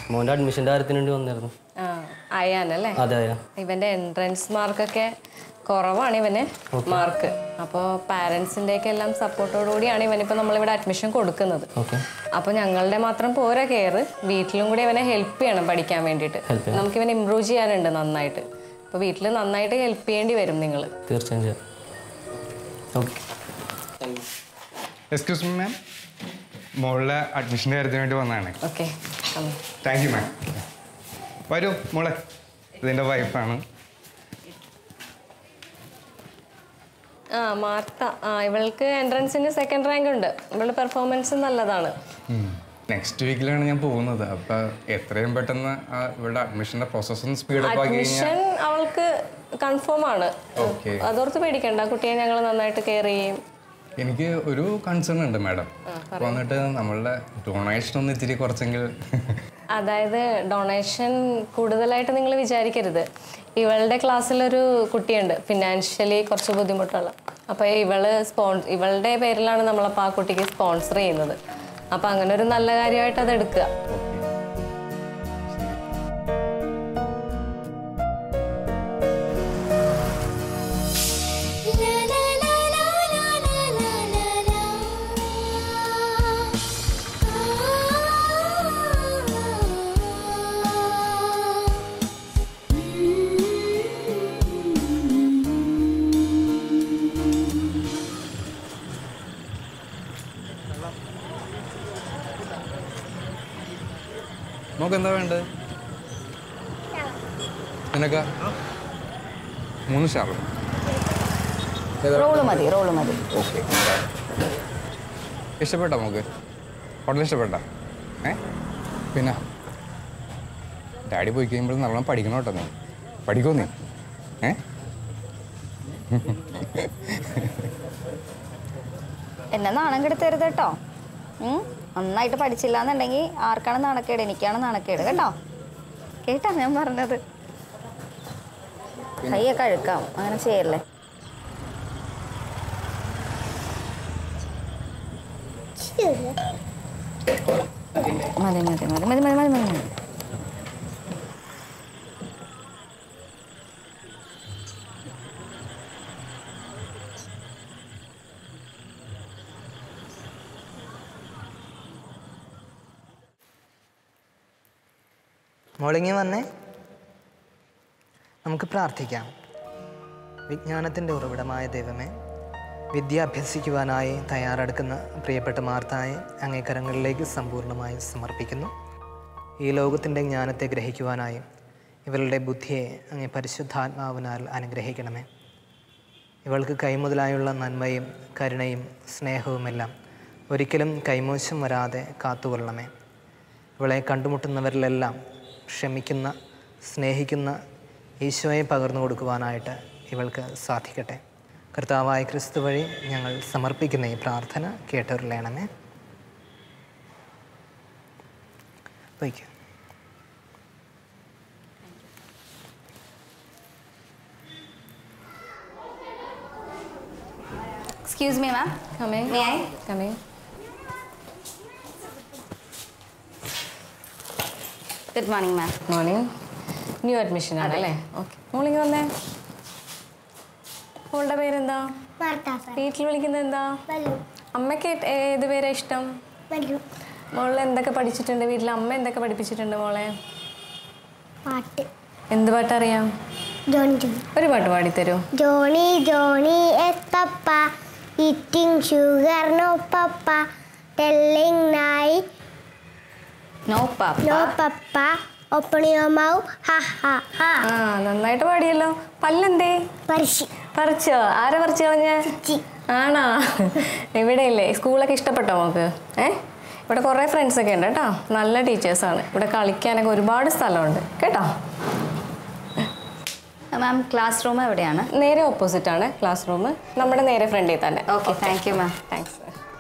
മോൻ്റെ അഡ്മിഷൻ്റെ കാര്യത്തിന് വേണ്ടി വന്നായിരുന്നു ആ അയാനല്ലേ അതെ അതെ ഇവന്റെ എൻട്രൻസ് മാർക്കൊക്കെ കുറവാണ് ഇവന് മാർക്ക് അപ്പോൾ പാരൻസിൻ്റെ ഒക്കെ എല്ലാം സപ്പോർട്ടോടുകൂടിയാണ് ഇവനിപ്പോൾ നമ്മളിവിടെ അഡ്മിഷൻ കൊടുക്കുന്നത് ഓക്കെ അപ്പോൾ ഞങ്ങളുടെ മാത്രം പോരാ കെയർ വീട്ടിലും കൂടി ഇവനെ ഹെൽപ്പ് ചെയ്യണം പഠിക്കാൻ വേണ്ടിയിട്ട് നമുക്ക് ഇവനെ ഇമ്പ്രൂവ് ചെയ്യാനുണ്ട് നന്നായിട്ട് അപ്പോൾ വീട്ടിൽ നന്നായിട്ട് ഹെൽപ്പ് ചെയ്യേണ്ടി വരും നിങ്ങൾ തീർച്ചയായും ചെയ്യാം ഓക്കെ എക്സ്ക്യൂസ് മീ മാം മോളുടെ അഡ്മിഷൻ്റെ കാര്യത്തിന് വേണ്ടി വന്നതാണ് ഓക്കെ താങ്ക് യു മാം വരൂ മോളെ ഇതിൻ്റെ വൈഫാണ് ആ മാർത്ത ആ ഇവൾക്ക് എൻട്രൻസിന് സെക്കൻഡ് റാങ്ക് ഉണ്ട് ഇവളുടെ പെർഫോമൻസ് നല്ലതാണ് നെക്സ്റ്റ് വീക്കിലാണ് ഞാൻ പോകുന്നത് അപ്പം എത്രയും പെട്ടെന്ന് ആ ഇവളുടെ അഡ്മിഷൻ്റെ പ്രോസസ്സ് ഒന്ന് സ്പീഡപ്പ് ആക്കി കഴിഞ്ഞാൽ അഡ്മിഷൻ അവൾക്ക് കൺഫേം ആണ് ഓക്കെ അതോർത്ത് പേടിക്കണ്ട കുട്ടിയെ ഞങ്ങൾ നന്നായിട്ട് കെയർ ചെയ്യും എനിക്ക് ഒരു കൺസേൺ ഉണ്ട് മാഡം വന്നിട്ട് നമ്മളുടെ ഡൊണേഷൻ ഒന്ന് ഇത്തിരി കുറച്ചെങ്കിൽ അതായത് ഡൊണേഷൻ കൂടുതലായിട്ട് നിങ്ങൾ വിചാരിക്കരുത് ഇവളുടെ ക്ലാസ്സിലൊരു കുട്ടിയുണ്ട് ഫിനാൻഷ്യലി കുറച്ച് ബുദ്ധിമുട്ടുള്ള അപ്പോൾ ഇവള് സ്പോൺസ് ഇവളുടെ പേരിലാണ് നമ്മളപ്പോൾ ആ കുട്ടിക്ക് സ്പോൺസർ ചെയ്യുന്നത് അപ്പോൾ അങ്ങനെ ഒരു നല്ല കാര്യമായിട്ട് അത് എടുക്കുക നമുക്ക് എന്താ വേണ്ടത് നിനക്കാ മൂന്ന് സ്റ്റാർ റോള് മതി റോള് മതി ഓക്കെ ഇഷ്ടപ്പെട്ടോ നമുക്ക് ഹോട്ടൽ ഇഷ്ടപ്പെട്ട ഏ പിന്നെ ഡാഡി പോയി കഴിയുമ്പോൾ നല്ലോണം പഠിക്കണം കേട്ടോ നീ പഠിക്കോ നീ ഏ എന്നെ നാണം കെടുത്തരുത് കേട്ടോ ഉം? നന്നായിട്ട് പഠിച്ചില്ല എന്നുണ്ടെങ്കിൽ ആർക്കാണ് നാണക്കേട് എനിക്കാണ് നാണക്കേട് കേട്ടോ കേട്ടാ ഞാൻ പറഞ്ഞത് കൈയൊക്കെ അഴുക്കാം അങ്ങനെ ചെയ്യല്ലേ മതി മതി മതി മതി മതി മതി മതി മതി മോളിങ്ങി വന്നേ നമുക്ക് പ്രാർത്ഥിക്കാം വിജ്ഞാനത്തിൻ്റെ ഉറവിടമായ ദൈവമേ വിദ്യ അഭ്യസിക്കുവാനായി തയ്യാറെടുക്കുന്ന പ്രിയപ്പെട്ട മാർത്തായെ അങ്ങേക്കരങ്ങളിലേക്ക് സമ്പൂർണ്ണമായി സമർപ്പിക്കുന്നു ഈ ലോകത്തിൻ്റെ ജ്ഞാനത്തെ ഗ്രഹിക്കുവാനായി ഇവളുടെ ബുദ്ധിയെ അങ്ങേ പരിശുദ്ധാത്മാവിനാൽ അനുഗ്രഹിക്കണമേ ഇവൾക്ക് കൈമുതലായുള്ള നന്മയും കരുണയും സ്നേഹവുമെല്ലാം ഒരിക്കലും കൈമോശം വരാതെ കാത്തുകൊള്ളണമേ ഇവളെ കണ്ടുമുട്ടുന്നവരിലെല്ലാം ക്ഷമിക്കുന്ന സ്നേഹിക്കുന്ന ഈശോയെ പകർന്നു കൊടുക്കുവാനായിട്ട് ഇവൾക്ക് സാധിക്കട്ടെ കർത്താവായ ക്രിസ്തു വഴി ഞങ്ങൾ സമർപ്പിക്കുന്ന ഈ പ്രാർത്ഥന കേട്ടവരിലേണമേ വയ്ക്കുക excuse me ma'am come may I come good morning ma'am morning new admission ആണല്ലേ ഓക്കെ മോർണിംഗ് വന്നേ മോളുടെ പേരെന്താ വീട്ടിൽ വിളിക്കുന്നത് എന്താ അമ്മയ്ക്ക് ഏ- ഏത് പേരാ ഇഷ്ടം മോളിൽ എന്തൊക്കെ പഠിച്ചിട്ടുണ്ട് വീട്ടിൽ അമ്മ എന്തൊക്കെ പഠിപ്പിച്ചിട്ടുണ്ട് മോളെ പാട്ട് എന്ത് പാട്ടറിയാം ജോണി ജോണി ഒരു പാട്ട് പാടിത്തരൂ Johnny Johnny yes papa eating sugar no papa telling lie no papa no papa open your mouth ha ha ha ആ നന്നായിട്ട് പാടിയല്ലോ പല്ലെന്തേ പരിശി പറിച്ചോ ആരെ പറിച്ചു കളഞ്ഞ ആണാ ഇവിടെ ഇല്ലേ സ്കൂളൊക്കെ ഇഷ്ടപ്പെട്ടോ നമുക്ക് ഏ ഇവിടെ കുറേ ഫ്രണ്ട്സ് ഒക്കെ ഉണ്ട് കേട്ടോ നല്ല ടീച്ചേഴ്സാണ് ഇവിടെ കളിക്കാനൊക്കെ ഒരുപാട് സ്ഥലമുണ്ട് കേട്ടോ മാം ക്ലാസ് റൂം എവിടെയാണ് നേരെ ഓപ്പോസിറ്റ് ആണ് ക്ലാസ് റൂം നമ്മുടെ നേരെ ഫ്രണ്ടിൽ തന്നെ okay thank you ma'am thanks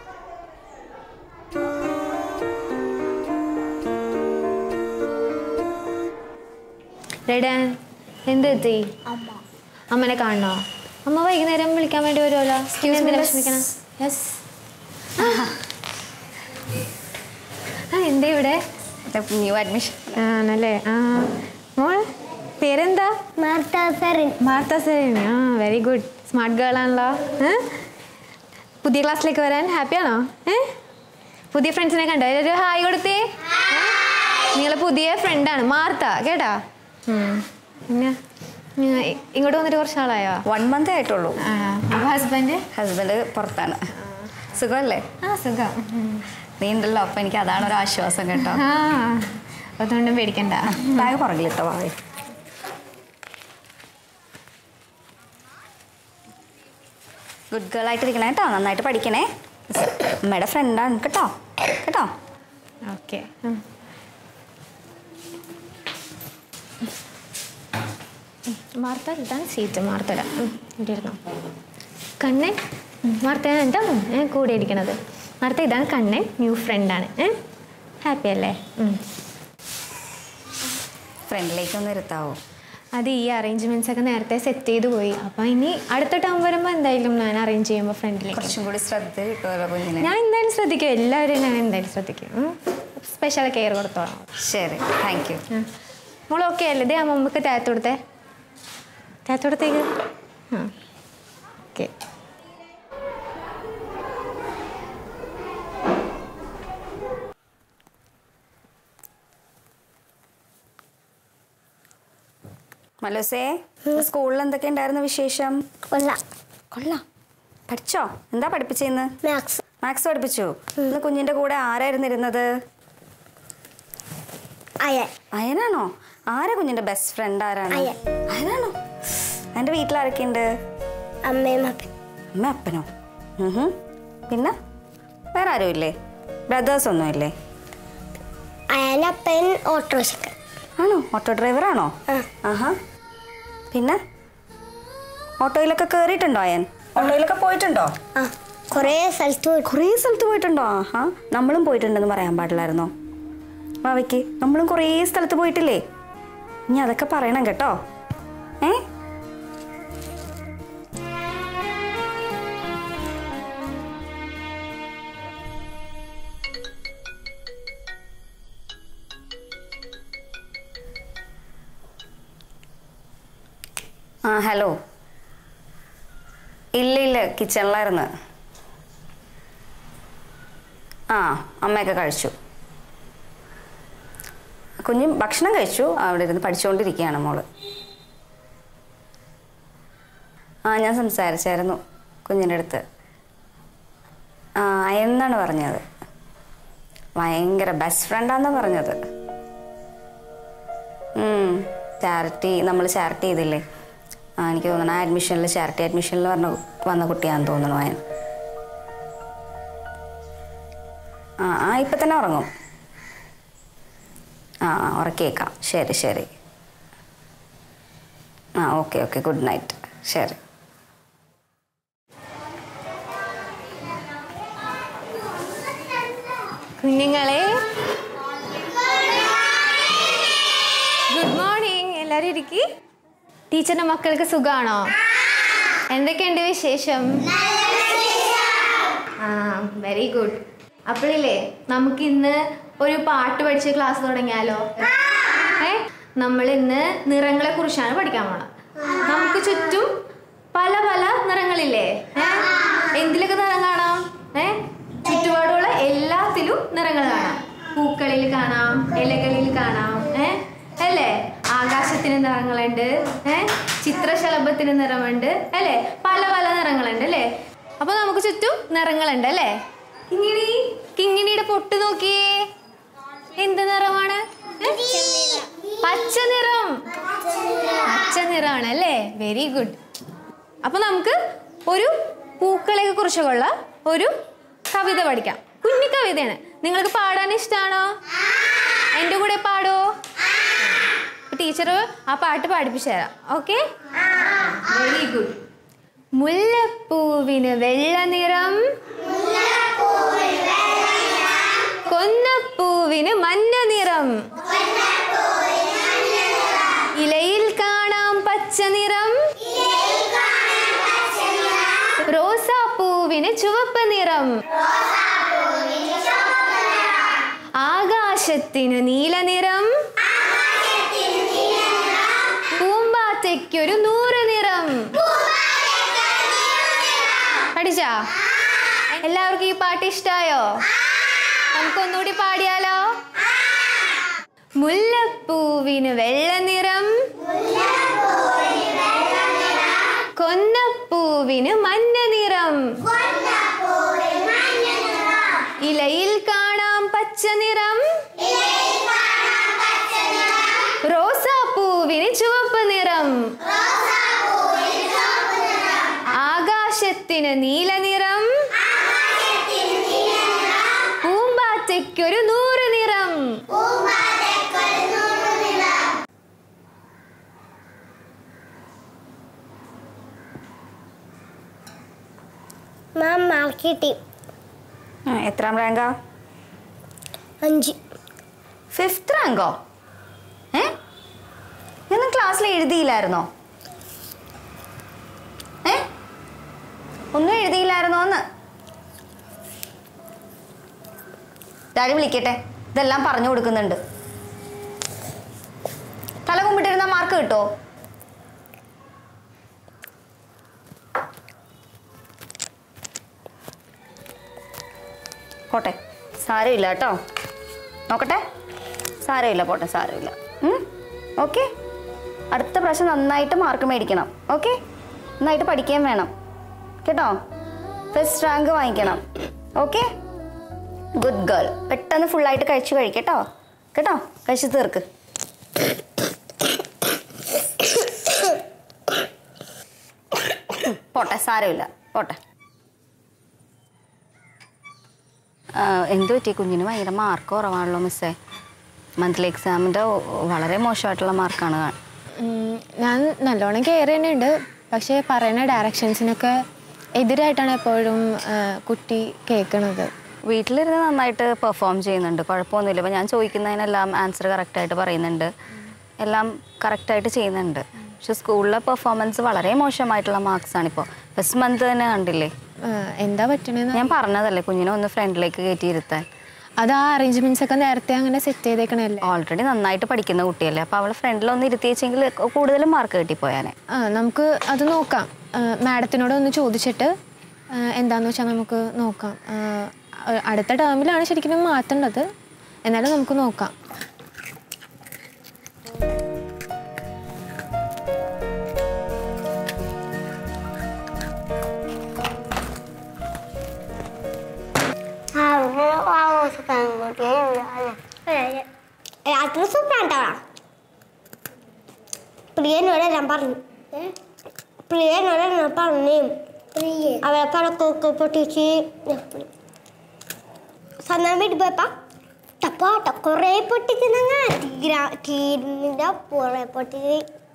റെഡാ എന്തെത്തി അമ്മനെ കാണണോ അമ്മ വൈകുന്നേരം വിളിക്കാൻ വേണ്ടി വരുമല്ലോ പിന്നെ എന്തിനാ വിഷമിക്കണം യെസ് ആ എന്തേ ഇവിടെ ന്യൂ അഡ്മിഷൻ ആണല്ലേ ആ മോൾ പേരെന്താ മാർത്ത സെറിൻ മാർത്ത സെറിൻ ആ വെരി ഗുഡ് സ്മാർട്ട് ഗേൾ ആണല്ലോ ഏ? പുതിയ ക്ലാസ്സിലേക്ക് വരാൻ ഹാപ്പിയാണോ ഏ പുതിയ ഫ്രണ്ട്സിനെ കണ്ടോ ഒരു ഹായ് കൊടുത്തേ നിങ്ങളെ പുതിയ ഫ്രണ്ടാണ് മാർത്ത കേട്ടാ ഉം. പിന്നെ ഉം, ഇ- ഇങ്ങോട്ട് വന്നിട്ട് കുറച്ച് നാളായോ വൺ മന്ത് ആയിട്ടുള്ളൂ ഹസ്ബൻഡ് ഹസ്ബൻഡ് പുറത്താണ് സുഖമല്ലേ ആ സുഖം ഉം. നീ ഉണ്ടല്ലോ അപ്പം എനിക്ക് അതാണ് ഒരു ആശ്വാസം കേട്ടോ ആ അതുകൊണ്ടും പേടിക്കണ്ട ബാഗ് പുറകിലിട്ടോ വാവേ ഗുഡ് ഗേൾ ആയിട്ടിരിക്കണേ കേട്ടോ നന്നായിട്ട് പഠിക്കണേ അമ്മയുടെ ഫ്രണ്ടാണ് കേട്ടോ കേട്ടോ ഓക്കെ വാർത്ത ഇതാണ് സീറ്റ് മാർത്തട ഇവിടെ ഇരുന്നോ കണ്ണൻ ഉം, വാർത്ത എന്താ ഏ കൂടെ ഇരിക്കണത് വാർത്ത ഇതാണ് കണ്ണൻ ന്യൂ ഫ്രണ്ടാണ് ഏ ഹാപ്പി അല്ലേ ഉം. ഫ്രണ്ടിലേക്ക് ഒന്ന് ഇരുത്താവോ അത് ഈ അറേഞ്ച്മെന്റ്സ് ഒക്കെ നേരത്തെ സെറ്റ് ചെയ്ത് പോയി അപ്പം ഇനി അടുത്ത ടൈം വരുമ്പോൾ എന്തായാലും ഞാൻ അറേഞ്ച് ചെയ്യുമ്പോൾ ഫ്രണ്ടിലേക്ക് കുറച്ചും കൂടി ശ്രദ്ധ കിട്ടുമല്ലോ കുഞ്ഞിനെ ഞാൻ എന്തായാലും ശ്രദ്ധിക്കും എല്ലാവരും ഞാൻ എന്തായാലും ശ്രദ്ധിക്കും സ്പെഷ്യൽ കെയർ കൊടുത്തോളാം ശരി താങ്ക് യു ആ. മോൾ ഓക്കെ അല്ലേ ഇതേ അമ്മമ്മക്ക് താത്ത് കൊടുത്തേ താത്ത് കൊടുത്തേക്ക് ആ ഓക്കെ മലോസേ സ്കൂളിൽ എന്തൊക്കെ ഉണ്ടായിരുന്നു വിശേഷം കൊള്ളാം കൊള്ളാം പഠിച്ചോ എന്താ പഠിപ്പിച്ചേന്ന് മാത്സ് മാത്സ് പഠിപ്പിച്ചു ഇന്ന് കുഞ്ഞിന്റെ കൂടെ ആരായിരുന്നു ഇരുന്നത് അയൻ അയനാണോ ആരാ കുഞ്ഞിന്റെ ബെസ്റ്റ് ഫ്രണ്ട് ആരാണ് അയൻ. അയനാണോ എൻ്റെ വീട്ടിൽ ആരൊക്കെയുണ്ട് അമ്മയും അപ്പൻ അമ്മ അപ്പനോ ഉം ഹും. പിന്നെ വേറെ ആരും ഇല്ലേ ബ്രദേഴ്സ് ഒന്നും ഇല്ലേ അയനപ്പൻ ഓട്ടോറിക്ഷ ആണോ ഓട്ടോ ഡ്രൈവറാണോ ആ. ആഹാ പിന്നെ ഓട്ടോയിലൊക്കെ കയറിയിട്ടുണ്ടോ അയൻ ഓട്ടോയിലൊക്കെ പോയിട്ടുണ്ടോ ആ കുറേ സ്ഥലത്ത് പോയി കുറേ സ്ഥലത്ത് പോയിട്ടുണ്ടോ ആഹാ നമ്മളും പോയിട്ടുണ്ടെന്ന് പറയാൻ പാടില്ലായിരുന്നോ മാവയ്ക്ക് നമ്മളും കുറേ സ്ഥലത്ത് പോയിട്ടില്ലേ ഇനി അതൊക്കെ പറയണം കേട്ടോ ഏ ആ ഹലോ ഇല്ല ഇല്ല കിച്ചണിലായിരുന്നു ആ അമ്മയൊക്കെ കഴിച്ചു കുഞ്ഞ് ഭക്ഷണം കഴിച്ചു അവിടെ ഇരുന്ന് പഠിച്ചുകൊണ്ടിരിക്കുകയാണ് മോള് ആ ഞാൻ സംസാരിച്ചായിരുന്നു കുഞ്ഞിൻ്റെ അടുത്ത് ആ എന്നാണ് പറഞ്ഞത് ഭയങ്കര ബെസ്റ്റ് ഫ്രണ്ടാന്നാണ് പറഞ്ഞത് ചാരിറ്റി നമ്മൾ ചാരിറ്റി ചെയ്തില്ലേ ആ എനിക്ക് തോന്നണം ആ അഡ്മിഷനിൽ ചാരിറ്റി അഡ്മിഷനിൽ പറഞ്ഞ വന്ന കുട്ടിയാണെന്ന് തോന്നണു അയൻ ആ ആ ഇപ്പം തന്നെ ഉറങ്ങും ആ ആ ഉറക്കിയേക്കാം ശരി ശരി ആ ഓക്കെ ഓക്കെ ഗുഡ് നൈറ്റ് ശരി കുഞ്ഞുങ്ങളെ ഗുഡ് മോർണിംഗ് എല്ലാവരും ഇരിക്കി ടീച്ചറിന്റെ മക്കൾക്ക് സുഖാണോ എന്തൊക്കെയുണ്ട് വിശേഷം ആ വെരി ഗുഡ് അപ്പോഴില്ലേ നമുക്ക് ഇന്ന് ഒരു പാട്ട് പഠിച്ച് ക്ലാസ് തുടങ്ങിയാലോ ഏ നമ്മൾ ഇന്ന് നിറങ്ങളെ കുറിച്ചാണ് പഠിക്കാൻ പോണത് നമുക്ക് ചുറ്റും പല പല നിറങ്ങളില്ലേ ഏ എന്തിലൊക്കെ നിറം കാണാം ഏ ചുറ്റുപാടുള്ള എല്ലാത്തിലും നിറങ്ങൾ കാണാം പൂക്കളിൽ കാണാം ഇലകളിൽ കാണാം ഏ അല്ലേ ആകാശത്തിന് നിറങ്ങളുണ്ട് ഏ ചിത്രശലഭത്തിന് നിറമുണ്ട് അല്ലേ പല പല നിറങ്ങളുണ്ട് അല്ലേ അപ്പൊ നമുക്ക് ചുറ്റും നിറങ്ങളുണ്ട് അല്ലേ കിങ്ങിണി കിങ്ങിണിയുടെ പൊട്ട് നോക്കിയേ എന്ത് നിറമാണ് ഏ? പച്ച നിറം പച്ച നിറമാണ് അല്ലേ വെരി ഗുഡ് അപ്പൊ നമുക്ക് ഒരു പൂക്കളെ കുറിച്ചുള്ള ഒരു കവിത പഠിക്കാം കുഞ്ഞു കവിതയാണ് നിങ്ങൾക്ക് പാടാൻ ഇഷ്ടമാണോ എൻ്റെ കൂടെ പാടോ ടീച്ചർ ആ പാട്ട് പഠിപ്പിച്ചു തരാം ഓക്കെ വെരി ഗുഡ് മുല്ലപ്പൂവിന് വെള്ള നിറം കൊന്നപ്പൂവിന് മഞ്ഞ നിറം ഇലയിൽ കാണാം പച്ച നിറം റോസാപ്പൂവിന് ചുവപ്പ് നിറം ആകാശ ആകാശത്തിന് നീല നിറം പൂമ്പാറ്റയ്ക്കൊരു നൂറ് നിറം പഠിച്ചാ എല്ലാവർക്കും ഈ പാട്ട് ഇഷ്ടായോ നമുക്കൊന്നുകൂടി പാടിയാലോ മുല്ലപ്പൂവിന് വെള്ള നിറം കൊന്നപ്പൂവിന് മഞ്ഞ നിറം ഇലയിൽ കാണാം പച്ച നിറം റോസാപ്പൂവിന് ചുവപ്പ് നിറം ആകാശത്തിന് നീല നിറം പൂമ്പാറ്റയ്ക്കൊരു നൂറ് നിറം മാം മാർക്ക് കിട്ടി ആ, എത്രാം റാങ്കാ അഞ്ച് ഫിഫ്ത്ത് റാങ്കോ ഏ ഇതൊന്നും ക്ലാസ്സിൽ എഴുതിയില്ലായിരുന്നോ ഏ ഒന്നും എഴുതിയില്ലായിരുന്നോ എന്ന് ഡാഡി വിളിക്കട്ടെ ഇതെല്ലാം പറഞ്ഞു കൊടുക്കുന്നുണ്ട് തല കുമ്പിട്ടിരുന്ന മാർക്ക് കിട്ടുമോ പോട്ടെ സാരമില്ല കേട്ടോ നോക്കട്ടെ സാരമില്ല പോട്ടെ സാരമില്ല ഓക്കെ അടുത്ത പ്രാവശ്യം നന്നായിട്ട് മാർക്ക് മേടിക്കണം ഓക്കെ നന്നായിട്ട് പഠിക്കുകയും വേണം കേട്ടോ ഫസ്റ്റ് റാങ്ക് വാങ്ങിക്കണം ഓക്കെ ഗുഡ് ഗേൾ പെട്ടെന്ന് ഫുള്ളായിട്ട് കഴിച്ചു കഴിക്കട്ടോ കേട്ടോ കഴിച്ചു തീർക്ക് പോട്ടെ സാരമില്ല പോട്ടെ ആ, എന്ത് പറ്റി കുഞ്ഞിന് ഭയങ്കര മാർക്ക് കുറവാണല്ലോ മിസ്സേ മന്ത്ലി എക്സാമിൻ്റെ വളരെ മോശമായിട്ടുള്ള മാർക്കാണ് ഉം, ഞാൻ നല്ലോണം കെയർ ചെയ്യുന്നുണ്ട് പക്ഷേ പറയുന്ന ഡയറക്ഷൻസിനൊക്കെ എതിരായിട്ടാണ് എപ്പോഴും ആ, കുട്ടി കേൾക്കണത് വീട്ടിലിരുന്ന് നന്നായിട്ട് പെർഫോം ചെയ്യുന്നുണ്ട് കുഴപ്പമൊന്നുമില്ല ഇപ്പം ഞാൻ ചോദിക്കുന്നതിനെല്ലാം ആൻസർ കറക്റ്റായിട്ട് പറയുന്നുണ്ട് എല്ലാം കറക്റ്റായിട്ട് ചെയ്യുന്നുണ്ട് പക്ഷെ സ്കൂളിലെ പെർഫോമൻസ് വളരെ മോശമായിട്ടുള്ള മാർക്സാണ് ഇപ്പോൾ ഫസ്റ്റ് മന്ത് തന്നെ കണ്ടില്ലേ ആ, എന്താ പറ്റണേന്ന് ഞാൻ പറഞ്ഞതല്ലേ കുഞ്ഞിനെ ഒന്ന് ഫ്രണ്ടിലേക്ക് കയറ്റിയിരുത്താൻ അത് ആ അറേഞ്ച്മെന്റ്സ് ഒക്കെ നേരത്തെ അങ്ങനെ സെറ്റ് ചെയ്തേക്കണല്ലേ ഓൾറെഡി നന്നായിട്ട് പഠിക്കുന്ന കുട്ടിയല്ലേ അപ്പോൾ അവളെ ഫ്രണ്ടിലൊന്ന് ഇരുത്തിയെങ്കിൽ കൂടുതലും മാർക്ക് കിട്ടിപ്പോയാനെ ആ നമുക്ക് അത് നോക്കാം മാഡത്തിനോട് ഒന്ന് ചോദിച്ചിട്ട് ആ, എന്താന്ന് വെച്ചാൽ നമുക്ക് നോക്കാം ആ, അടുത്ത ടേമിലാണ് ശരിക്കും മാറ്റേണ്ടത് എന്നാലും നമുക്ക് നോക്കാം രാത്രി സൂപ്പറാണ്ടാ പ്രിയനോട് ഞാൻ പറഞ്ഞു പ്രിയനോട് ഞാൻ പറഞ്ഞു അവളെ പടക്കൊക്കെ പൊട്ടിച്ച് സ്വന്തം വീട്ടിൽ പോയപ്പോ ടപ്പാട്ട കൊറേ പൊട്ടിച്ചിരുന്ന തീരാ തീരിന്റെ കുറെ പൊട്ടിച്ച്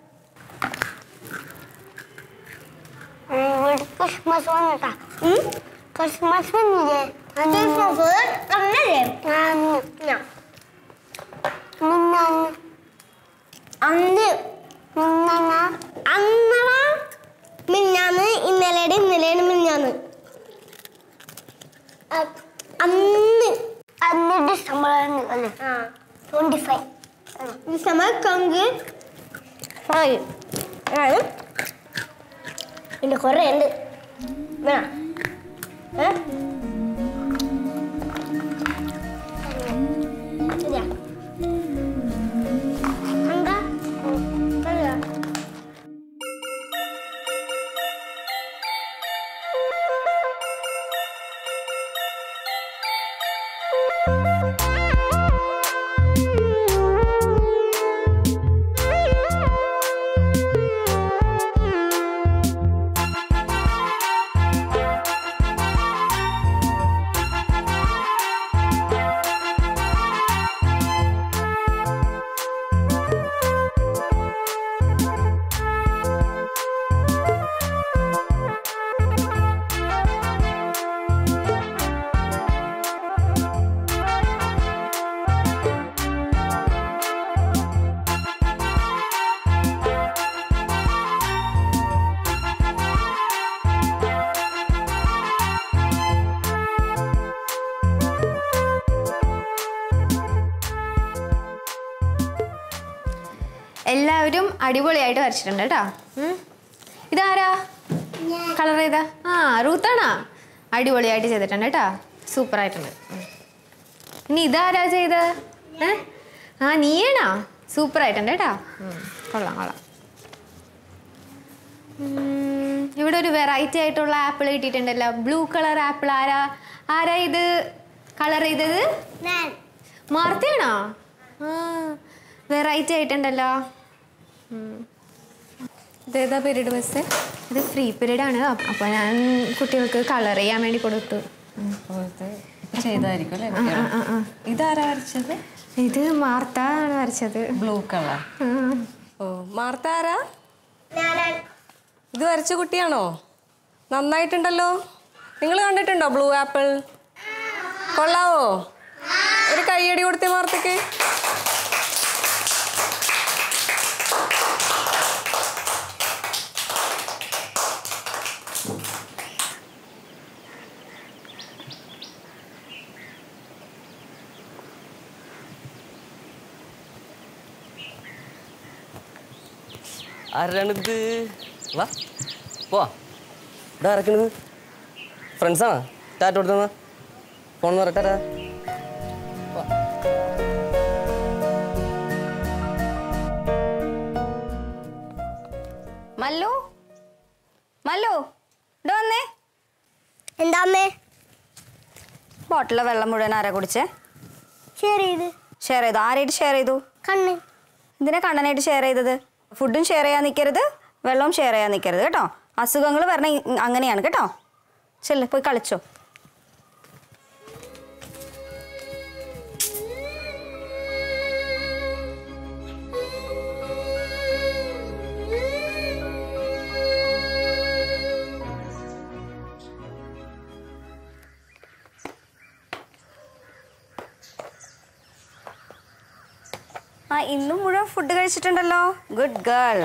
ക്രിസ്മസ് വന്നിട്ടാ ക്രിസ്മസ് വന്നില്ലേ ക്രിസ്മസ് വന്നില്ലേ ഞാൻ മിന്നാന്ന് അന്ന് മിന്നാന്ന് അന്നറ മിന്നാന്ന് ഇന്നലെയുടെ ഇന്നലെയാണ് മിന്നാന്ന് അ- അന്ന് അന്ന് ഡിസംബർ അല്ലേ twenty five December twenty five ആണ് പിന്നെ കുറേ ഉണ്ട് വേണം ഏ ശരിയാ എന്താ പറയാ എല്ലാവരും അടിപൊളിയായിട്ട് വരച്ചിട്ടുണ്ട് കേട്ടോ ഉം. ഇതാരാ കളർ ചെയ്താ ആ റൂത്താണാ അടിപൊളിയായിട്ട് ചെയ്തിട്ടുണ്ട് കേട്ടോ സൂപ്പറായിട്ടുണ്ട് ഉം. ഇനി ഇതാരാ ചെയ്ത് ഏ ആ നീയാണോ സൂപ്പറായിട്ടുണ്ട് കേട്ടോ ഉം. കൊള്ളാം കൊള്ളാം ഉം, ഇവിടെ ഒരു വെറൈറ്റി ആയിട്ടുള്ള ആപ്പിൾ കിട്ടിയിട്ടുണ്ടല്ലോ ബ്ലൂ കളർ ആപ്പിൾ ആരാ ആരാ ഇത് കളർ ചെയ്തത് ഞാൻ മാർത്തയാണോ ആ വെറൈറ്റി ആയിട്ടുണ്ടല്ലോ ഇതേതാ പീരീഡ് മിസ്സേ ഇത് ഫ്രീ പീരീഡ് ആണ് അപ്പോൾ ഞാൻ കുട്ടികൾക്ക് കളർ ചെയ്യാൻ വേണ്ടി കൊടുത്തു ചെയ്തായിരിക്കും അല്ലേ ഇതാരാ വരച്ചത് ഇത് മാർത്ത ആണ് വരച്ചത് ബ്ലൂ കളർ ഓ മാർത്ത ആരാ ഇത് വരച്ച കുട്ടിയാണോ നന്നായിട്ടുണ്ടല്ലോ നിങ്ങൾ കണ്ടിട്ടുണ്ടോ ബ്ലൂ ആപ്പിൾ കൊള്ളാവോ ഒരു കൈയടി കൊടുത്തേ മാർത്തക്ക് ആരാണിത് വാ പോവാ ഇവിടെ ഇറക്കണത് ഫ്രണ്ട്സാണോ ടാറ്റ കൊടുത്തന്നാ ഫോൺ പറട്ടാ മല്ലു മല്ലു ഇവിടെ വന്നേ എന്താ അമ്മേ ബോട്ടിലെ വെള്ളം മുഴുവൻ ആരാ കുടിച്ചേ ഷെയർ ചെയ്ത് ഷെയർ ചെയ്തു ആരായിട്ട് ഷെയർ ചെയ്തു കണ്ണ് എന്തിനാ കണ്ണനായിട്ട് ഷെയർ ചെയ്തത് ഫുഡും ഷെയർ ചെയ്യാൻ നിൽക്കരുത് വെള്ളവും ഷെയർ ചെയ്യാൻ നിൽക്കരുത് കേട്ടോ അസുഖങ്ങൾ വരണ ഇ- അങ്ങനെയാണ് കേട്ടോ ചെല്ല് പോയി കളിച്ചോ ആ ഇന്നും മുഴുവൻ ഫുഡ് കഴിച്ചിട്ടുണ്ടല്ലോ ഗുഡ് ഗേൾ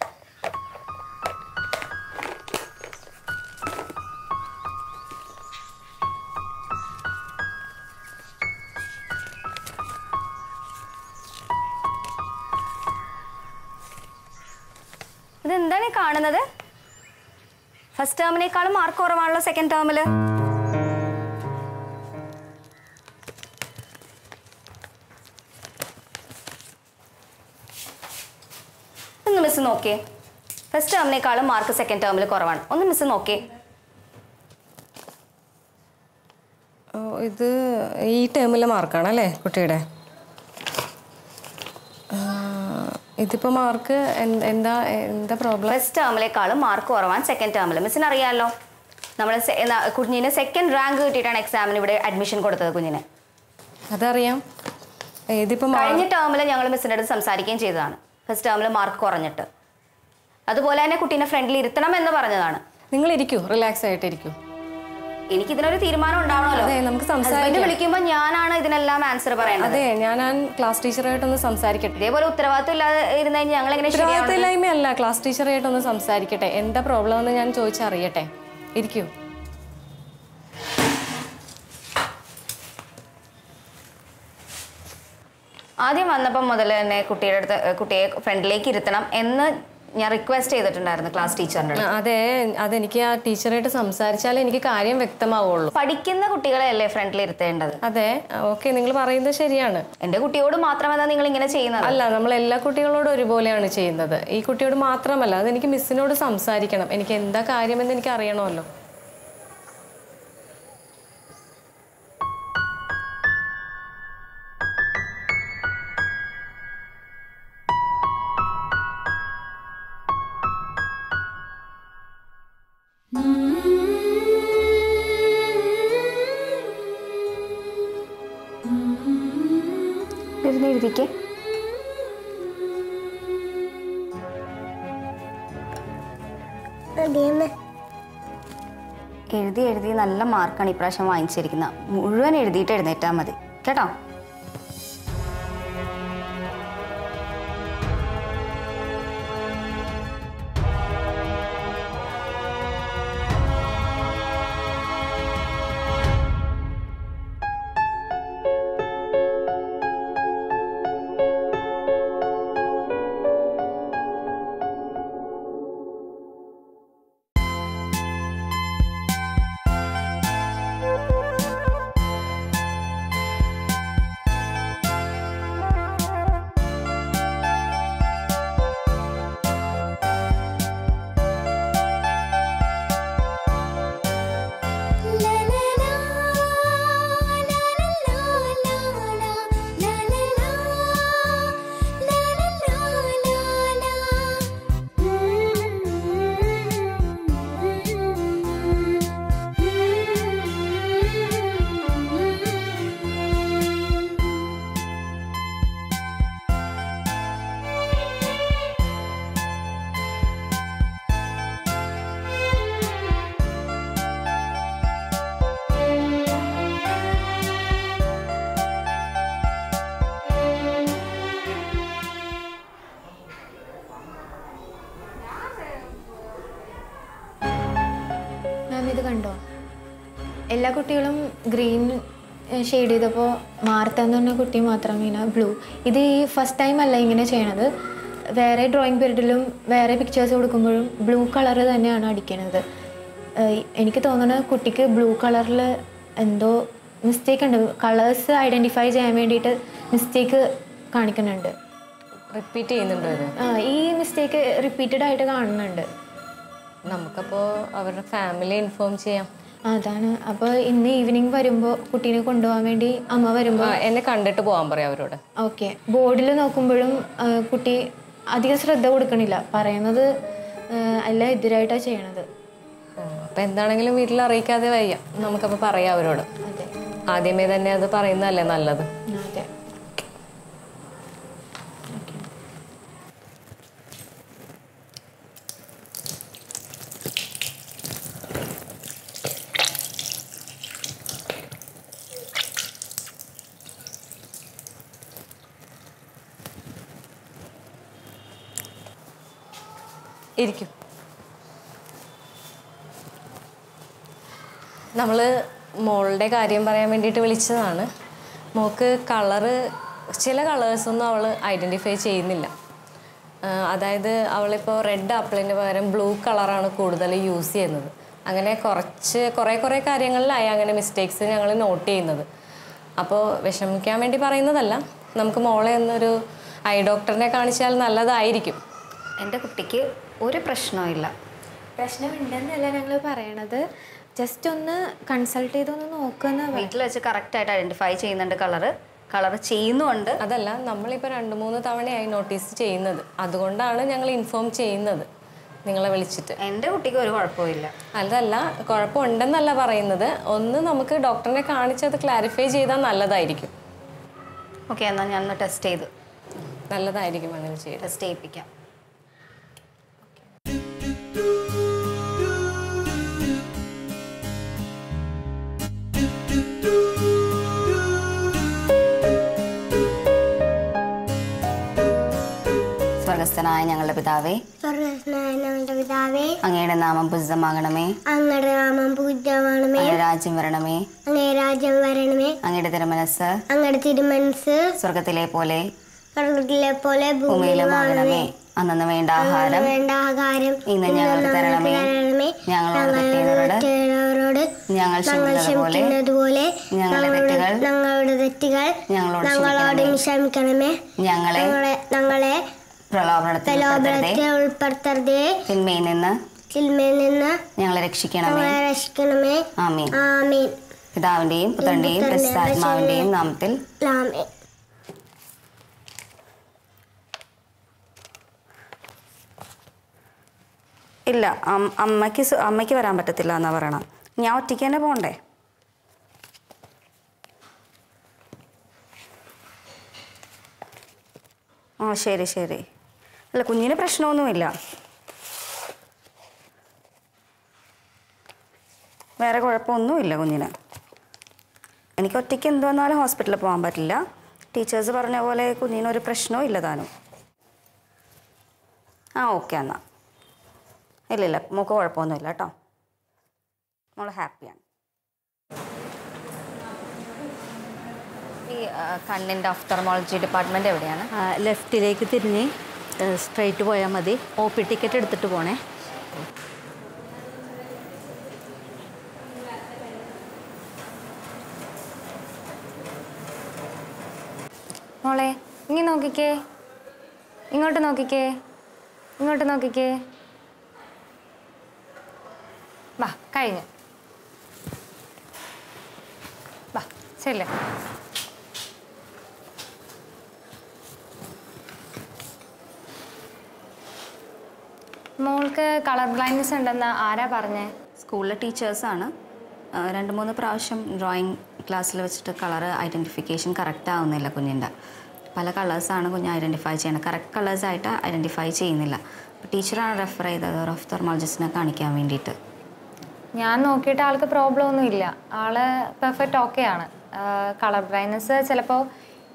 ഇതെന്താണ് ഈ കാണുന്നത് ഫസ്റ്റ് ടേമിനേക്കാളും മാർക്ക് കുറവാണല്ലോ സെക്കൻഡ് ടേമിൽ ഒന്ന് മിസ് നോക്കിയേ ഫസ്റ്റ് ടേമിനേക്കാളും മാർക്ക് സെക്കൻഡ് ടേമിൽ കുറവാണ് ഒന്ന് മിസ് നോക്കിയേ ഓ, ഇത് ഈ ടേമിലെ മാർക്കാണ് അല്ലേ കുട്ടിയുടെ ആ, ഇതിപ്പോ മാർക്ക് എന്താ എന്താ പ്രോബ്ലം ഫസ്റ്റ് ടേമിലേക്കാളും മാർക്ക് കുറവാണ് സെക്കൻഡ് ടേമിൽ മിസ്സിന് അറിയാമല്ലോ നമ്മൾ കുഞ്ഞിന് സെക്കൻഡ് റാങ്ക് കിട്ടിയിട്ടാണ് എക്സാമിന് ഇവിടെ അഡ്മിഷൻ കൊടുത്തത് കുഞ്ഞിന് അതറിയാം ഇതിപ്പോ മാ- കഴിഞ്ഞ ടേമിൽ ഞങ്ങൾ മിസ്സിൻ്റെ അടുത്ത് സംസാരിക്കുകയും ചെയ്തതാണ് ഫസ്റ്റ് ടേമിൽ മാർക്ക് കുറഞ്ഞിട്ട് അതുപോലെ തന്നെ കുട്ടീനെ ഫ്രണ്ടിൽ ഇരുത്തണം എന്ന് പറഞ്ഞതാണ് നിങ്ങൾ ഇരിക്കൂ റിലാക്സ് ആയിട്ട് ഇരിക്കൂ എനിക്ക് ഇതിനൊരു തീരുമാനം ഉണ്ടാവണമല്ലോ അതെ, നമുക്ക് സംസാരിക്കാം. ഹസ്ബൻഡ് വിളിക്കുമ്പോൾ ഞാനാണ് ഇതിനെല്ലാം ആൻസർ പറയേണ്ടത് അതെ ഞാൻ ഞാൻ ക്ലാസ് ടീച്ചറായിട്ടൊന്ന് സംസാരിക്കട്ടെ ഇതേപോലെ ഉത്തരവാദിത്വം ഇല്ലാതെ ഇരുന്ന് കഴിഞ്ഞാൽ ഞങ്ങൾ എങ്ങനെ ശരിയാവും ഉത്തരവാദിത്തമില്ലായ്മയല്ല ക്ലാസ് ടീച്ചറായിട്ടൊന്ന് സംസാരിക്കട്ടെ എന്താ പ്രോബ്ലം എന്ന് ഞാൻ ചോദിച്ചറിയട്ടെ ഇരിക്കൂ ആദ്യം വന്നപ്പം മുതൽ തന്നെ കുട്ടിയുടെ അടുത്ത് ഏഹ്, കുട്ടിയെ ഫ്രണ്ടിലേക്ക് ഇരുത്തണം എന്ന് ഞാൻ റിക്വസ്റ്റ് ചെയ്തിട്ടുണ്ടായിരുന്നു ക്ലാസ് ടീച്ചറിൻ്റെ അടുത്ത് അതെ അതെനിക്ക് ആ ടീച്ചറായിട്ട് സംസാരിച്ചാലേ എനിക്ക് കാര്യം വ്യക്തമാവുള്ളൂ പഠിക്കുന്ന കുട്ടികളെ അല്ലേ ഫ്രണ്ടിൽ ഇരുത്തേണ്ടത് അതെ ഓക്കെ നിങ്ങൾ പറയുന്നത് ശരിയാണ് എൻ്റെ കുട്ടിയോട് മാത്രമല്ല നിങ്ങൾ ഇങ്ങനെ ചെയ്യുന്നത് അല്ല നമ്മൾ എല്ലാ കുട്ടികളോടും ഒരുപോലെയാണ് ചെയ്യുന്നത് ഈ കുട്ടിയോട് മാത്രമല്ല അതെനിക്ക് മിസ്സിനോട് സംസാരിക്കണം എനിക്ക് എന്താ കാര്യമെന്ന് എനിക്ക് അറിയണമല്ലോ ഇരുന്ന് എഴുതിക്കേ അതെയമ്മേ എഴുതി എഴുതി നല്ല മാർക്കാണ് ഇപ്രാവശ്യം വാങ്ങിച്ചിരിക്കുന്നത് മുഴുവൻ എഴുതിയിട്ട് എഴുന്നേറ്റാൽ മതി കേട്ടോ കണ്ടോ എല്ലാ കുട്ടികളും ഗ്രീൻ ഷെയ്ഡ് ചെയ്തപ്പോൾ മാർത്ത എന്ന് പറഞ്ഞ കുട്ടി മാത്രം ഇങ്ങനെ ബ്ലൂ ഇത് ഈ ഫസ്റ്റ് ടൈം അല്ല ഇങ്ങനെ ചെയ്യണത് വേറെ ഡ്രോയിങ് പീരീഡിലും വേറെ പിക്ചേഴ്സ് കൊടുക്കുമ്പോഴും ബ്ലൂ കളർ തന്നെയാണ് അടിക്കണത് ഏഹ് എനിക്ക് തോന്നുന്നത് കുട്ടിക്ക് ബ്ലൂ കളറിൽ എന്തോ മിസ്റ്റേക്ക് ഉണ്ട് കളേഴ്സ് ഐഡൻറ്റിഫൈ ചെയ്യാൻ വേണ്ടിയിട്ട് മിസ്റ്റേക്ക് കാണിക്കുന്നുണ്ട് റിപ്പീറ്റ് ചെയ്യുന്നുണ്ടോ ഇത് ആ, ഈ മിസ്റ്റേക്ക് റിപ്പീറ്റഡ് ആയിട്ട് കാണുന്നുണ്ട് നമുക്കപ്പോൾ അവരുടെ ഫാമിലി ഇൻഫോം ചെയ്യാം അതാണ് അപ്പോൾ ഇന്ന് ഈവനിങ് വരുമ്പോൾ കുട്ടീനെ കൊണ്ടുപോകാൻ വേണ്ടി അമ്മ വരുമ്പോൾ ആ, എന്നെ കണ്ടിട്ട് പോകാൻ പറയാം അവരോട് ഓക്കെ ബോർഡിൽ നോക്കുമ്പോഴും ആ, കുട്ടി അധികം ശ്രദ്ധ കൊടുക്കണില്ല പറയുന്നത് ആ, എല്ലാം എതിരായിട്ടാണ് ചെയ്യണത് അപ്പം എന്താണെങ്കിലും വീട്ടിൽ അറിയിക്കാതെ വയ്യ നമുക്കപ്പോൾ പറയാം അവരോട് അതെ ആദ്യമേ തന്നെ അത് പറയുന്നതല്ലേ നല്ലത് അതെ ഇരിക്കും നമ്മൾ മോളുടെ കാര്യം പറയാൻ വേണ്ടിയിട്ട് വിളിച്ചതാണ് മോൾക്ക് കളറ് ചില കളേഴ്സൊന്നും അവൾ ഐഡൻറ്റിഫൈ ചെയ്യുന്നില്ല ആ, അതായത് അവളിപ്പോൾ റെഡ് ആപ്പിളിന് പകരം ബ്ലൂ കളറാണ് കൂടുതൽ യൂസ് ചെയ്യുന്നത് അങ്ങനെ കുറച്ച് കുറേ കുറേ കാര്യങ്ങളിലായി അങ്ങനെ മിസ്റ്റേക്സ് ഞങ്ങൾ നോട്ട് ചെയ്യുന്നത് അപ്പോൾ വിഷമിക്കാൻ വേണ്ടി പറയുന്നതല്ല നമുക്ക് മോളെ ഒന്നൊരു ഐ ഡോക്ടറിനെ കാണിച്ചാൽ നല്ലതായിരിക്കും എൻ്റെ കുട്ടിക്ക് ഒരു പ്രശ്നവും ഇല്ല പ്രശ്നമുണ്ടെന്നല്ല ഞങ്ങൾ പറയണത് ജസ്റ്റ് ഒന്ന് കൺസൾട്ട് ചെയ്തൊന്ന് നോക്കുന്ന വീട്ടിൽ വെച്ച് കറക്റ്റായിട്ട് ഐഡൻറ്റിഫൈ ചെയ്യുന്നുണ്ട് കളറ് കളർ ചെയ്യുന്നുമുണ്ട് അതല്ല നമ്മളിപ്പോൾ രണ്ട് മൂന്ന് തവണയായി നോട്ടീസ് ചെയ്യുന്നത് അതുകൊണ്ടാണ് ഞങ്ങൾ ഇൻഫോം ചെയ്യുന്നത് നിങ്ങളെ വിളിച്ചിട്ട് എൻ്റെ കുട്ടിക്ക് ഒരു കുഴപ്പമില്ല അതല്ല കുഴപ്പമുണ്ടെന്നല്ല പറയുന്നത് ഒന്ന് നമുക്ക് ഡോക്ടറിനെ കാണിച്ച് അത് ക്ലാരിഫൈ ചെയ്താൽ നല്ലതായിരിക്കും ഓക്കെ എന്നാൽ ഞാൻ ഒന്ന് ടെസ്റ്റ് ചെയ്ത് നല്ലതായിരിക്കും അങ്ങനെ ചെയ്ത് ടെസ്റ്റ് ചെയ്യിപ്പിക്കാം സ്വർഗസ്ഥനായ ഞങ്ങളുടെ പിതാവേ സ്വർഗസ്നായ ഞങ്ങളുടെ പിതാവേ അങ്ങയുടെ നാമം പൂജിതമാകണമേ അങ്ങയുടെ നാമം പൂജ്യമാണമേ അങ്ങയുടെ രാജ്യം വരണമേ അങ്ങേ രാജ്യം വരണമേ അങ്ങയുടെ തിരുമനസ് അങ്ങയുടെ തിരുമനസ് സ്വർഗത്തിലെ പോലെ സ്വർഗത്തിലെ പോലെ ഭൂമിയിലുമാകണമേ അന്നു വേണ്ട ആഹാരം വേണ്ട ആഹാരം ഇന്ന് ഞങ്ങൾക്ക് തരണമേ തരണമേ ഞങ്ങളോട് തെറ്റിയവരോട് ഞങ്ങളോട് ഞങ്ങൾ ഞങ്ങൾ ക്ഷമിക്കുന്നത് പോലെ ക്ഷമിക്കുന്നത് പോലെ ഞങ്ങളുടെ തെറ്റുകൾ ഞങ്ങളുടെ തെറ്റുകൾ ഞങ്ങളോട് ഞങ്ങളോട് ക്ഷമിക്കണമേ ഞങ്ങളെ ഞങ്ങളെ ഞങ്ങളെ പ്രലോഭനത്തിൽ ഉൾപ്പെടുത്തരുതേ. പ്രലോഭനത്തിൽ ഉൾപ്പെടുത്തരുതേ തിന്മയിൽ നിന്ന് തിന്മയിൽ നിന്ന് ഞങ്ങളെ രക്ഷിക്കണമേ ഞങ്ങളെ രക്ഷിക്കണമേ ആമീൻ ആമീൻ പിതാവിന്റെയും പുത്രന്റെയും പരിശുദ്ധാത്മാവിന്റെയും നാമത്തിൽ ആമീൻ ഇല്ല അം- അമ്മയ്ക്ക് സു- അമ്മയ്ക്ക് വരാൻ പറ്റത്തില്ല എന്നാ പറയണം ഞാൻ ഒറ്റയ്ക്ക് തന്നെ പോകണ്ടേ ആ ശരി ശരി അല്ല കുഞ്ഞിന് പ്രശ്നമൊന്നുമില്ല വേറെ കുഴപ്പമൊന്നുമില്ല കുഞ്ഞിന് എനിക്ക് ഒറ്റയ്ക്ക് എന്ത് വന്നാലും ഹോസ്പിറ്റലിൽ പോകാൻ പറ്റില്ല ടീച്ചേഴ്സ് പറഞ്ഞ പോലെ കുഞ്ഞിനൊരു പ്രശ്നവും ഇല്ല താനും ആ ഓക്കെ എന്നാൽ ഇല്ല ഇല്ല മോക്ക് കുഴപ്പമൊന്നുമില്ല കേട്ടോ മോൾ ഹാപ്പിയാണ് ഈ ആ, കണ്ണിൻ്റെ ഓഫ്തർമോളജി ഡിപ്പാർട്ട്മെൻറ്റ് എവിടെയാണ് ലെഫ്റ്റിലേക്ക് തിരിഞ്ഞ് സ്ട്രൈറ്റ് പോയാൽ മതി ഒ പി ടിക്കറ്റ് എടുത്തിട്ട് പോണേ മോളെ ഇങ്ങി നോക്കിക്കേ ഇങ്ങോട്ട് നോക്കിക്കേ ഇങ്ങോട്ട് നോക്കിക്കേ വാ കഴിഞ്ഞു വാ ചെല്ലേ മോൾക്ക് കളർ ബ്ലൈൻഡ്നെസ് ഉണ്ടെന്ന് ആരാ പറഞ്ഞേ സ്കൂളിലെ ടീച്ചേഴ്സാണ് ആ, രണ്ട് മൂന്ന് പ്രാവശ്യം ഡ്രോയിങ് ക്ലാസ്സിൽ വെച്ചിട്ട് കളർ ഐഡൻറ്റിഫിക്കേഷൻ കറക്റ്റ് ആവുന്നില്ല കുഞ്ഞിൻ്റെ പല കളേഴ്സാണ് കുഞ്ഞ് ഐഡൻറ്റിഫൈ ചെയ്യണത് കറക്റ്റ് കളേഴ്സായിട്ട് ഐഡൻറ്റിഫൈ ചെയ്യുന്നില്ല അപ്പോൾ ടീച്ചറാണ് റെഫർ ചെയ്തത് ഒരു ഓഫ്തർമോളജിസ്റ്റിനെ കാണിക്കാൻ വേണ്ടിയിട്ട് ഞാൻ നോക്കിയിട്ട് ആൾക്ക് പ്രോബ്ലം ഒന്നും ഇല്ല ആള് പെർഫെക്റ്റ് ഓക്കെ ആണ് കളർ ബ്ലൈൻഡ്നെസ് ചിലപ്പോൾ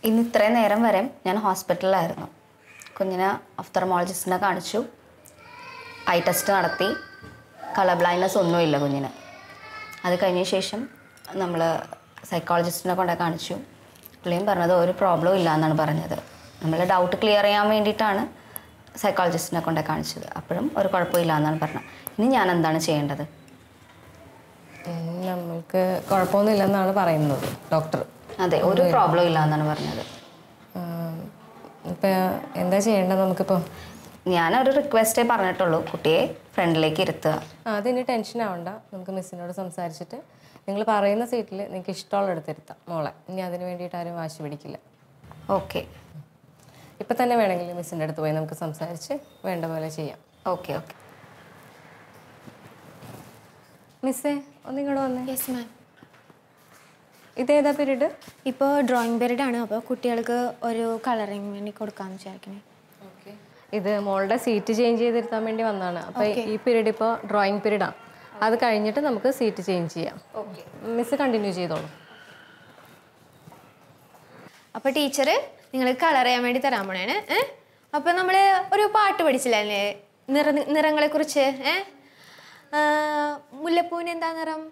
ഇന്ന് ഇത്രയും നേരം വരെ ഞാൻ ഹോസ്പിറ്റലിലായിരുന്നു കുഞ്ഞിനെ ഒഫ്തർമോളജിസ്റ്റിനെ കാണിച്ചു ഐ ടെസ്റ്റ് നടത്തി കളർ ബ്ലൈൻഡ്നെസ് ഒന്നുമില്ല കുഞ്ഞിന് അത് കഴിഞ്ഞ ശേഷം നമ്മൾ സൈക്കോളജിസ്റ്റിനെ കൊണ്ടേ കാണിച്ചു പുള്ളിയും പറഞ്ഞത് ഒരു പ്രോബ്ലം ഇല്ല എന്നാണ് പറഞ്ഞത് നമ്മൾ ഡൗട്ട് ക്ലിയർ ചെയ്യാൻ വേണ്ടിയിട്ടാണ് സൈക്കോളജിസ്റ്റിനെ കൊണ്ടേ കാണിച്ചത് അപ്പോഴും ഒരു കുഴപ്പമില്ല എന്നാണ് പറഞ്ഞത് ഇനി ഞാൻ എന്താണ് ചെയ്യേണ്ടത് ഉം, നമ്മൾക്ക് കുഴപ്പമൊന്നുമില്ലെന്നാണ് പറയുന്നത് ഡോക്ടർ അതെ ഒരു പ്രോബ്ലം ഇല്ല എന്നാണ് പറഞ്ഞത് ഇപ്പം എന്താ ചെയ്യേണ്ടത് നമുക്കിപ്പോൾ ഞാനൊരു റിക്വസ്റ്റേ പറഞ്ഞിട്ടുള്ളൂ കുട്ടിയെ ഫ്രണ്ടിലേക്ക് ഇരുത്തുക ആ, അതിന് ടെൻഷൻ ആവണ്ട നമുക്ക് മിസ്സിനോട് സംസാരിച്ചിട്ട് നിങ്ങൾ പറയുന്ന സീറ്റിൽ നിങ്ങൾക്ക് ഇഷ്ടമുള്ള എടുത്തിരുത്താം മോളെ ഇനി അതിന് വേണ്ടിയിട്ട് ആരും വാശി പിടിക്കില്ല ഓക്കെ ഇപ്പം തന്നെ വേണമെങ്കിൽ മിസ്സിൻ്റെ അടുത്ത് പോയി നമുക്ക് സംസാരിച്ച് വേണ്ട പോലെ ചെയ്യാം ഓക്കെ ഓക്കെ മിസ്സേ ഒന്നിങ്ങോട്ട് വന്നേ യെസ് മാം ഇതേതാ പീരീഡ് ഇപ്പോൾ ഡ്രോയിങ് പീരീഡ് ആണ് അപ്പോൾ കുട്ടികൾക്ക് ഒരു കളറിങ് വേണ്ടി കൊടുക്കാമെന്ന് വിചാരിക്കണേ ഇത് മോളുടെ സീറ്റ് ചേഞ്ച് ചെയ്തിരുത്താൻ വേണ്ടി വന്നതാണ് അപ്പോൾ ഈ പീരീഡ് ഇപ്പോൾ ഡ്രോയിങ് പീരീഡാണ് അത് കഴിഞ്ഞിട്ട് നമുക്ക് സീറ്റ് ചേഞ്ച് ചെയ്യാം മിസ് കണ്ടിന്യൂ ചെയ്തോളൂ അപ്പോൾ ടീച്ചർ നിങ്ങൾക്ക് കളർ ചെയ്യാൻ വേണ്ടി തരാൻ പോണേണ് ഏ അപ്പോൾ നമ്മൾ ഒരു പാട്ട് പഠിച്ചില്ലേ നിറ നിറങ്ങളെ കുറിച്ച് ഏ ആ, മുല്ലപ്പൂവിന് എന്താ നിറം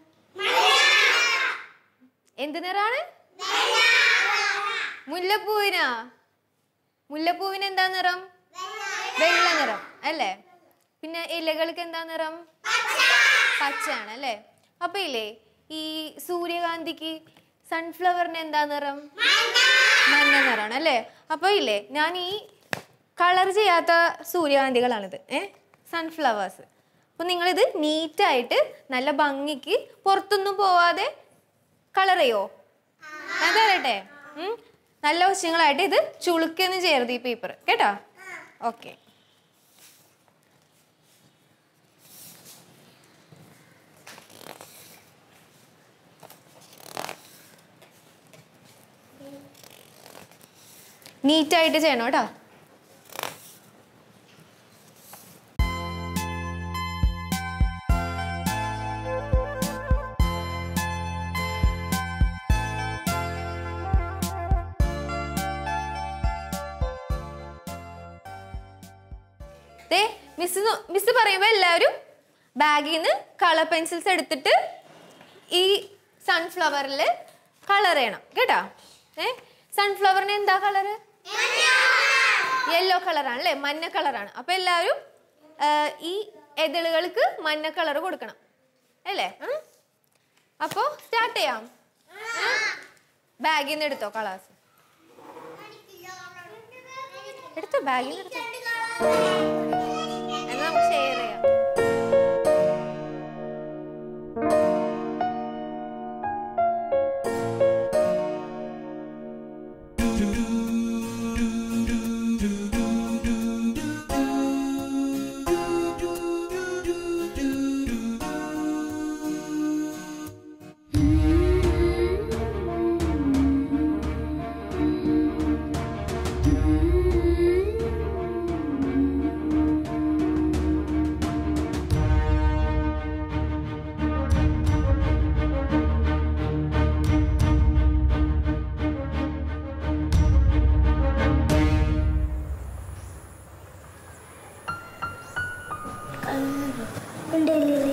എന്ത് നിറാണ് മുല്ലപ്പൂവിനാ മുല്ലപ്പൂവിന് എന്താ നിറം വെള്ള നിറം അല്ലേ പിന്നെ ഇലകൾക്ക് എന്താ നിറം പച്ചയാണ് അല്ലേ അപ്പൊ ഇല്ലേ ഈ സൂര്യകാന്തിക്ക് സൺഫ്ലവറിന് എന്താ നിറം മഞ്ഞ നിറമാണ് അല്ലേ അപ്പൊ ഇല്ലേ ഞാൻ ഈ കളർ ചെയ്യാത്ത സൂര്യകാന്തികളാണിത് ഏ സൺഫ്ലവേഴ്സ് അപ്പൊ നിങ്ങളിത് നീറ്റായിട്ട് നല്ല ഭംഗിക്ക് പുറത്തൊന്നും പോവാതെ കളർ ചെയ്യോ ഞാൻ തരട്ടെ ഉം? നല്ല വശങ്ങളായിട്ട് ഇത് ചുളുക്കൊന്നും ചെയ്യരുത് ഈ പേപ്പർ കേട്ടോ ഓക്കെ നീറ്റായിട്ട് ചെയ്യണം കേട്ടോ ദേ മിസ് മിസ് പറയുമ്പോൾ എല്ലാവരും ബാഗിൽ നിന്ന് കളർ പെൻസിൽസ് എടുത്തിട്ട് ഈ സൺഫ്ലവറിൽ കളർ ചെയ്യണം കേട്ടോ ഏ സൺഫ്ലവറിന് എന്താ കളറ് യെല്ലോ കളറാണ് അല്ലേ മഞ്ഞ കളറാണ് അപ്പൊ എല്ലാവരും ആ, ഈ എതിളുകൾക്ക് മഞ്ഞ കളർ കൊടുക്കണം അല്ലേ ഉം? അപ്പോ സ്റ്റാർട്ട് ചെയ്യാം ബാഗിൽ നിന്ന് എടുത്തോ കളേഴ്സ് എടുത്തോ ബാഗിൽ നിന്ന് എടുത്തോ എന്നാ നമുക്ക് ഷെയർ ചെയ്യാം ഉണ്ടല്ലേ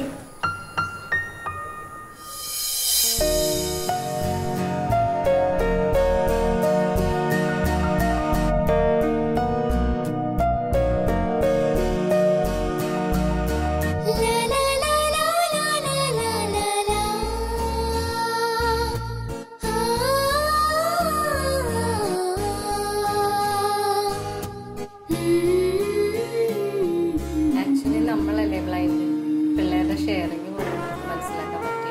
ആക്ച്വലി നമ്മളല്ലേ ബ്ലൈൻഡ് പിള്ളേരുടെ ഷെയറിങ് മനസ്സിലാക്കാൻ പറ്റി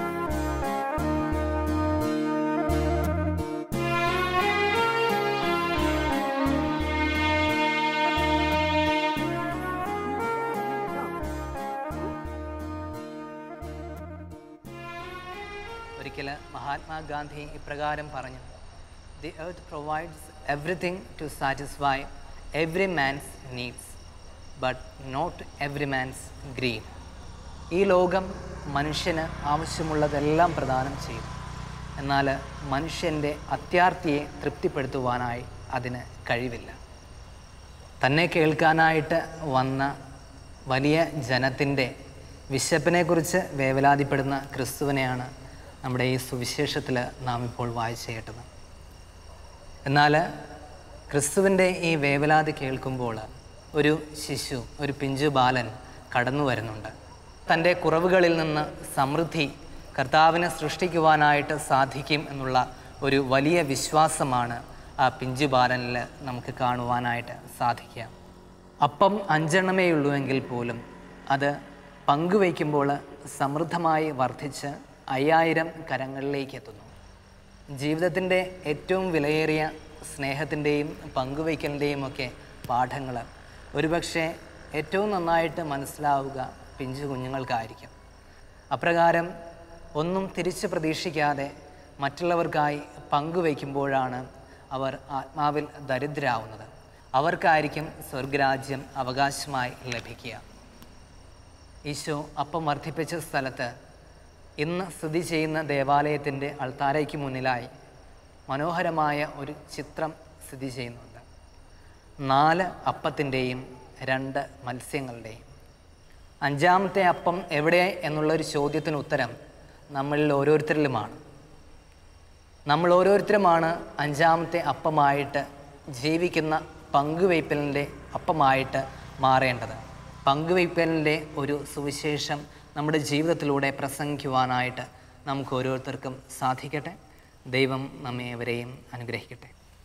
ഒരിക്കൽ മഹാത്മാഗാന്ധി ഇപ്രകാരം പറഞ്ഞു the earth provides everything to satisfy every man's needs but not every man's green ഈ ലോകം മനുഷ്യന് ആവശ്യമുള്ളതെല്ലാം പ്രദാനം ചെയ്യും എന്നാൽ മനുഷ്യൻ്റെ അത്യാർത്തിയെ തൃപ്തിപ്പെടുത്തുവാനായി അതിന് കഴിവില്ല തന്നെ കേൾക്കാനായിട്ട് വന്ന വലിയ ജനത്തിൻ്റെ വിശപ്പിനെക്കുറിച്ച് വേവലാതിപ്പെടുന്ന ക്രിസ്തുവിനെയാണ് നമ്മുടെ ഈ സുവിശേഷത്തിൽ നാം ഇപ്പോൾ വായിച്ചു കേട്ടത് എന്നാൽ ക്രിസ്തുവിൻ്റെ ഈ വേവലാതി കേൾക്കുമ്പോൾ ഒരു ശിശു ഒരു പിഞ്ചു ബാലൻ കടന്നു വരുന്നുണ്ട് തൻ്റെ കുറവുകളിൽ നിന്ന് സമൃദ്ധി കർത്താവിനെ സൃഷ്ടിക്കുവാനായിട്ട് സാധിക്കും എന്നുള്ള ഒരു വലിയ വിശ്വാസമാണ് ആ പിഞ്ചു ബാലനിൽ നമുക്ക് കാണുവാനായിട്ട് സാധിക്കുക അപ്പം അഞ്ചെണ്ണമേ ഉള്ളൂവെങ്കിൽ പോലും അത് പങ്കുവയ്ക്കുമ്പോൾ സമൃദ്ധമായി വർദ്ധിച്ച് അയ്യായിരം കരങ്ങളിലേക്ക് എത്തുന്നു ജീവിതത്തിൻ്റെ ഏറ്റവും വിലയേറിയ സ്നേഹത്തിൻ്റെയും പങ്കുവയ്ക്കലിൻ്റെയും ഒക്കെ പാഠങ്ങൾ ഒരുപക്ഷെ ഏറ്റവും നന്നായിട്ട് മനസ്സിലാവുക പിഞ്ചു കുഞ്ഞുങ്ങൾക്കായിരിക്കും അപ്രകാരം ഒന്നും തിരിച്ച് പ്രതീക്ഷിക്കാതെ മറ്റുള്ളവർക്കായി പങ്കുവയ്ക്കുമ്പോഴാണ് അവർ ആത്മാവിൽ ദരിദ്രാവുന്നത് അവർക്കായിരിക്കും സ്വർഗരാജ്യം അവകാശമായി ലഭിക്കുക ഈശോ അപ്പം വർദ്ധിപ്പിച്ച സ്ഥലത്ത് ഇന്ന് സ്ഥിതി ചെയ്യുന്ന ദേവാലയത്തിൻ്റെ അൾത്താരയ്ക്ക് മുന്നിലായി മനോഹരമായ ഒരു ചിത്രം സ്ഥിതി ചെയ്യുന്നുണ്ട് നാല് അപ്പത്തിൻ്റെയും രണ്ട് മത്സ്യങ്ങളുടെയും അഞ്ചാമത്തെ അപ്പം എവിടെ എന്നുള്ളൊരു ചോദ്യത്തിന് ഉത്തരം നമ്മളിൽ ഓരോരുത്തരിലുമാണ് നമ്മൾ ഓരോരുത്തരുമാണ് അഞ്ചാമത്തെ അപ്പമായിട്ട് ജീവിക്കുന്ന പങ്കുവയ്പ്പലിൻ്റെ അപ്പമായിട്ട് മാറേണ്ടത് പങ്കുവയ്പ്പലിൻ്റെ ഒരു സുവിശേഷം നമ്മുടെ ജീവിതത്തിലൂടെ പ്രസംഗിക്കുവാനായിട്ട് നമുക്ക് ഓരോരുത്തർക്കും സാധിക്കട്ടെ ദൈവം നമ്മെ അവരെയും അനുഗ്രഹിക്കട്ടെ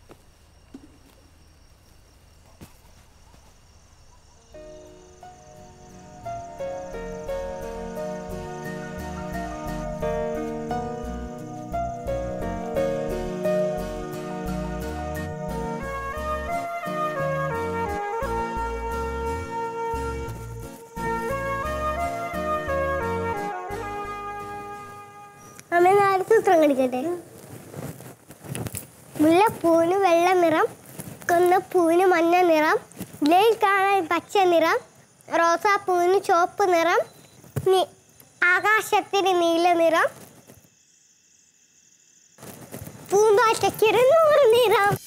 അമ്മ നാല് സൂത്രം കടിക്കട്ടെ മുല്ലപ്പൂവിന് വെള്ള നിറം കൊന്നപ്പൂവിന് മഞ്ഞ നിറം ഇലയിൽ കാണാൻ പച്ച നിറം റോസാപ്പൂവിന് ചുവപ്പ് നിറം നി- ആകാശത്തിന് നീല നിറം പൂമ്പാറ്റയ്ക്കൊരു നൂറ് നിറം